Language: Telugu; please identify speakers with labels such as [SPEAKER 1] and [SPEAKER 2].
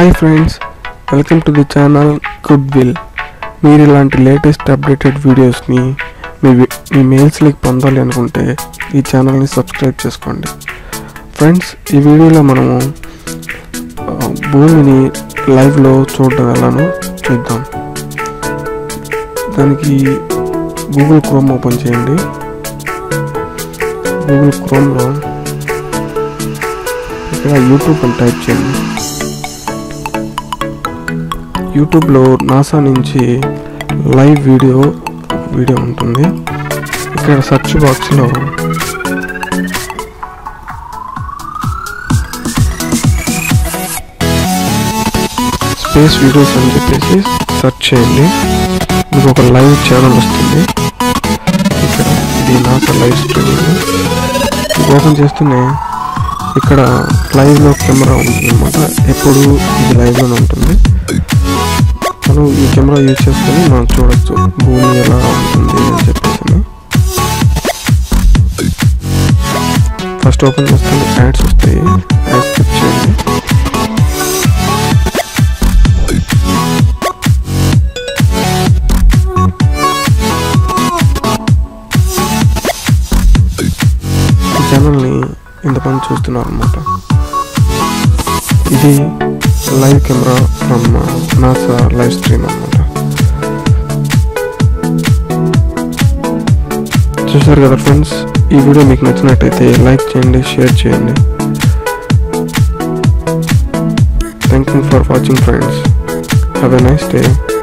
[SPEAKER 1] hi friends welcome to the channel good will మీరు ఇలాంటి లేటెస్ట్ అప్డేటెడ్ వీడియోస్ని మీ వి- మీ మెయిల్స్లోకి పొందాలి అనుకుంటే ఈ ఛానల్ని సబ్స్క్రైబ్ చేసుకోండి ఫ్రెండ్స్ ఈ వీడియోలో మనము ఆ, భూమిని లైవ్లో చూడడం ఎలానో చూద్దాం దానికి గూగుల్ క్రోమ్ ఓపెన్ చేయండి గూగుల్ క్రోమ్లో ఇక్కడ యూట్యూబ్ అని టైప్ చేయండి యూట్యూబ్లో నాసా నుంచి లైవ్ వీడియో వీడియో ఉంటుంది ఇక్కడ సెర్చ్ బాక్స్లో స్పేస్ వీడియోస్ అని చెప్పేసి సెర్చ్ చేయండి మీకు ఒక లైవ్ ఛానల్ వస్తుంది ఇక్కడ ఇది నాసా లైవ్ స్ట్రీమింగ్ ఓపెన్ చేస్తూనే ఇక్కడ లైవ్లో కెమెరా ఉంటుంది అనమాట ఎప్పుడు ఇది లైవ్లోనే ఉంటుంది మనం ఈ కెమెరా యూజ్ చేసుకొని మనం చూడొచ్చు భూమి ఎలా ఉంటుంది అని చెప్పేసి ఫస్ట్ ఓపెన్ చేస్తే యాడ్స్ వస్తాయి యాడ్స్ క్లిక్ చేయండి ఈ ఛానల్ని ఇంతమంది చూస్తున్నారు అనమాట ఇది live camera from NASA live stream అనమాట చూసారు కదా ఫ్రెండ్స్ ఈ వీడియో మీకు నచ్చినట్టయితే లైక్ చేయండి షేర్ చేయండి thank you for watching friends have a nice day